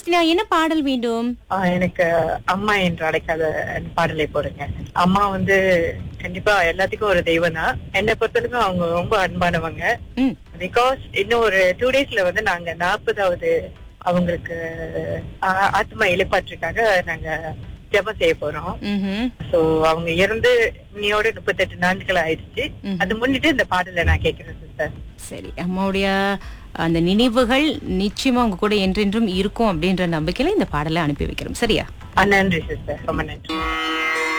ஃபவுஸ்டினா என்ன பாடல் வேண்டும் ஆ, எனக்கு அம்மா என்று அழைக்காத பாடலை போடுங்க அம்மா வந்து கண்டிப்பா எல்லாத்துக்கும் ஒரு தெய்வம் தான் என்னை பொறுத்தவரைக்கும் அவங்க ரொம்ப அன்பானவங்க ம் பிகாஸ் இன்னும் ஒரு டூ டேஸ்ல வந்து நாங்க நாற்பதாவது அவங்களுக்கு ஆ, ஆத்மா இழப்பாற்றுக்காக நாங்க ஜெபம் செய்ய போறோம் ம்ஹும். சோ அவங்க இறந்து இன்னையோட முப்பத்தெட்டு நாட்கள் ஆயிடுச்சு ம்ஹும். அது முன்னிட்டு இந்த பாடலை நான் கேட்கிறேன் சிஸ்டர் சரி அம்மாவுடைய அந்த நினைவுகள் நிச்சயமா உங்க கூட என்றென்றும் இருக்கும் அப்படின்ற நம்பிக்கையில இந்த பாடலை அனுப்பி வைக்கிறோம் சரியா நன்றி சிஸ்டர் ரொம்ப நன்றி